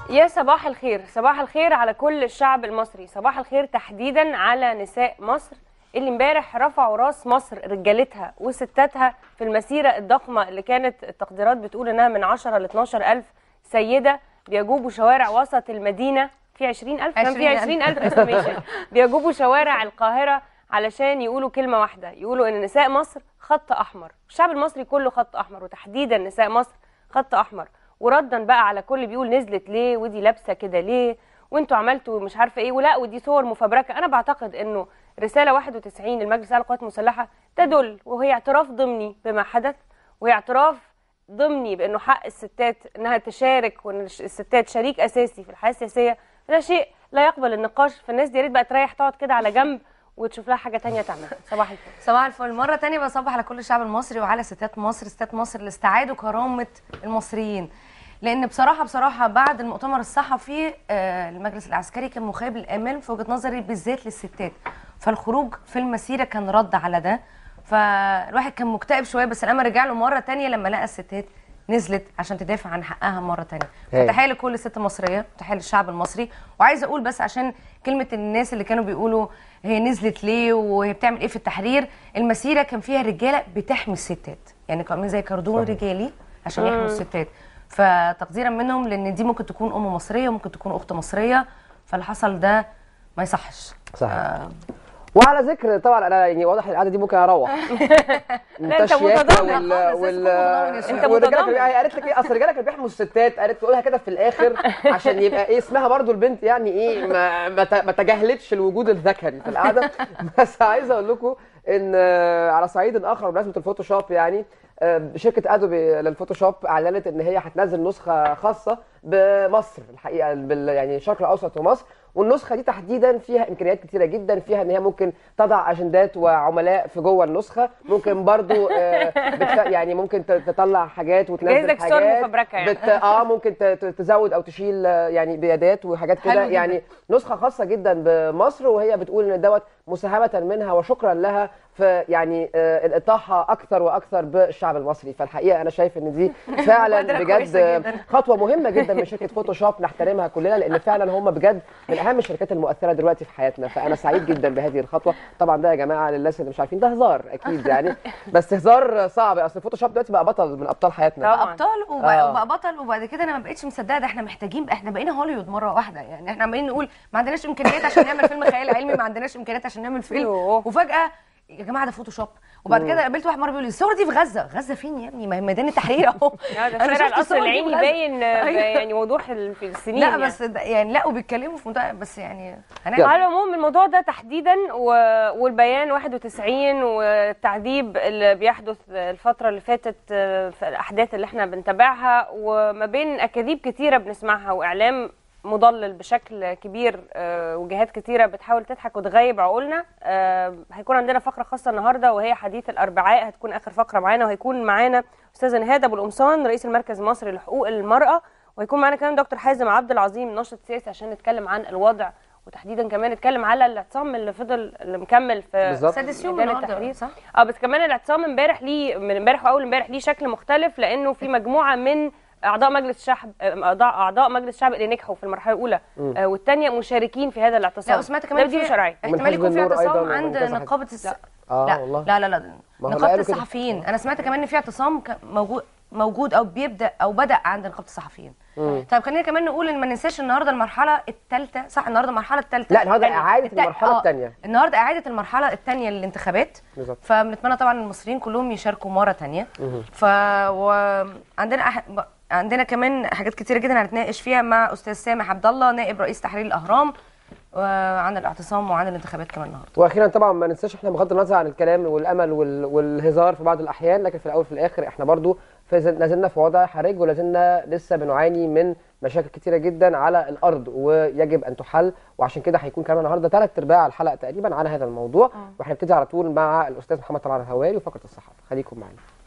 يا صباح الخير صباح الخير على كل الشعب المصري صباح الخير تحديدا على نساء مصر اللي امبارح رفعوا راس مصر رجالتها وستاتها في المسيرة الضخمة اللي كانت التقديرات بتقول انها من 10 ل 12 ألف سيدة بيجوبوا شوارع وسط المدينة في 20 ألف كان في 20 ألف استيميشن بيجوبوا شوارع القاهرة علشان يقولوا كلمة واحدة يقولوا ان نساء مصر خط أحمر الشعب المصري كله خط أحمر وتحديدا نساء مصر خط أحمر وردا بقى على كل بيقول نزلت ليه ودي لابسه كده ليه وانتوا عملتوا مش عارفه ايه ولا ودي صور مفبركه انا بعتقد انه رساله 91 للمجلس الاعلى للقوات المسلحه تدل وهي اعتراف ضمني بما حدث وهي اعتراف ضمني بانه حق الستات انها تشارك وان الستات شريك اساسي في الحياه السياسيه ده شيء لا يقبل النقاش فالناس دي يا ريت بقى تريح تقعد كده على جنب وتشوف لها حاجه تانية تعملها صباح الفل صباح الفل مرة تانية بصبح على كل الشعب المصري وعلى ستات مصر ستات مصر اللي استعادوا كرامة المصريين لأن بصراحة بصراحة بعد المؤتمر الصحفي آه، المجلس العسكري كان مخيب الآمال في وجهة نظري بالذات للستات فالخروج في المسيرة كان رد على ده فالواحد كان مكتئب شوية بس الأمل رجع له مرة تانية لما لقى الستات نزلت عشان تدافع عن حقها مرة تانية هاي. فتحية لكل ست مصرية تحية للشعب المصري وعايزة أقول بس عشان كلمة الناس اللي كانوا بيقولوا هي نزلت ليه وهي بتعمل ايه في التحرير المسيرة كان فيها رجالة بتحمي الستات يعني كانوا عاملين زي كاردون رجالي عشان يحموا الستات فتقديرا منهم لان دي ممكن تكون ام مصرية وممكن تكون اخت مصرية فاللي حصل ده ما يصحش صح. آه وعلى ذكر طبعا انا يعني واضح القعده دي ممكن اروح لا، أنت التشياكة متضامن وال خالص، وال لازم تكون متضامن يا شيخ. أنت والرجالة متضامن. كانوا- هي قالت لك ايه اصل الرجاله كانوا بيحموا الستات قالت تقولها كده في الاخر عشان يبقى ايه اسمها برضو البنت يعني ايه ما ما ت- ما تجاهلتش الوجود الذكري في القعده بس عايز اقول لكم ان آه، على صعيد اخر بمناسبه الفوتوشوب يعني آه، شركه ادوبي للفوتوشوب اعلنت ان هي هتنزل نسخه خاصه بمصر الحقيقه بال يعني الشرق الاوسط ومصر والنسخه دي تحديدا فيها امكانيات كتيره جدا فيها ان هي ممكن تضع اجندات وعملاء في جوه النسخه ممكن برضو آه، بتف... يعني ممكن ت- تطلع حاجات وتنزل جايزك صور حاجات مفبركة يعني. بت... اه ممكن ت... ت- تزود او تشيل آه، يعني بيادات وحاجات حلو كده جدا. يعني نسخه خاصه جدا بمصر وهي بتقول ان دوت مساهمه منها وشكرا لها في يعني آه، الاطاحه اكثر واكثر بالشعب المصري فالحقيقه انا شايف ان دي فعلا مبادرة بجد كويسة جدا. خطوه مهمه جدا من شركه فوتوشوب نحترمها كلنا لان فعلا هم بجد من اهم الشركات المؤثره دلوقتي في حياتنا فانا سعيد جدا بهذه الخطوه طبعا ده يا جماعه للناس اللي مش عارفين ده هزار اكيد يعني بس هزار صعب اصل فوتوشوب دلوقتي بقى بطل من ابطال حياتنا طبعاً. ابطال وبقى, آه. وبقى بطل وبعد كده انا ما بقتش مصدقه ده احنا محتاجين احنا بقينا هوليوود مره واحده يعني احنا عمالين نقول ما عندناش امكانيات عشان نعمل فيلم خيال علمي ما عندناش امكانيات عشان نعمل فيلم يوه. وفجاه يا جماعه ده فوتوشوب وبعد كده قابلت واحد مره بيقول لي الصور دي في غزه غزه فين يا ابني ما هي ميدان التحرير اهو لا، ده أنا شارع شفت القصر الصور دي العيني في غزة. باين آه، أيوة. يعني وضوح ال- في السنين لا يعني. بس ده يعني لا وبيتكلموا في منتهى بس يعني هنعمل على العموم الموضوع ده تحديدا و... والبيان 91 والتعذيب اللي بيحدث الفترة اللي فاتت آه، في الأحداث اللي احنا بنتابعها وما بين أكاذيب كتيرة بنسمعها وإعلام مضلل بشكل كبير آه، وجهات كتيرة بتحاول تضحك وتغيب عقولنا آه، هيكون عندنا فقرة خاصة النهاردة وهي حديث الأربعاء هتكون آخر فقرة معانا وهيكون معانا أستاذة نهاد أبو القمصان رئيس المركز المصري لحقوق المرأة وهيكون معانا كمان دكتور حازم عبد العظيم ناشط سياسي عشان نتكلم عن الوضع وتحديدا كمان نتكلم على الاعتصام اللي فضل اللي مكمل في بالظبط. سادس يوم ميدان النهارده التحرير صح؟ اه بس كمان الاعتصام امبارح ليه من امبارح واول امبارح ليه شكل مختلف لانه في مجموعه من اعضاء مجلس الشعب اعضاء اعضاء مجلس الشعب اللي نجحوا في المرحله الاولى آه والثانيه مشاركين في هذا الاعتصام لا وسمعت كمان دي في شرعي ومن احتمال حزب يكون في النور أيضاً اعتصام ومن عند كذا حزب. نقابه الس... آه لا والله. لا لا لا ما هو نقابه قالوا كده. الصحفيين انا سمعت كمان ان في اعتصام ك- موجود موجود او بيبدا او بدا عند نقابه الصحفيين طيب خلينا كمان نقول ان ما ننساش النهارده المرحله الثالثه صح النهارده المرحله الثالثه لا النهارده اعاده المرحله الثانيه النهارده اعاده المرحله الثانيه للانتخابات بالظبط. فبنتمنى طبعا المصريين كلهم يشاركوا مره ثانيه ف وعندنا أح... عندنا كمان حاجات كتيره جدا هنتناقش فيها مع استاذ سامح عبد الله نائب رئيس تحرير الاهرام وعن الاعتصام وعن الانتخابات كمان النهارده واخيرا طبعا ما ننساش احنا بغض النظر عن الكلام والامل وال- والهزار في بعض الاحيان لكن في الاول في الاخر احنا برضو في زل- لازلنا في وضع حرج ولازلنا لسه بنعاني من مشاكل كتيره جدا على الارض ويجب ان تحل وعشان كده هيكون كمان النهارده ثلاث ارباع الحلقه تقريبا عن هذا الموضوع وهنبتدي على طول مع الاستاذ محمد طلال الهواري وفقره الصحافه خليكم معانا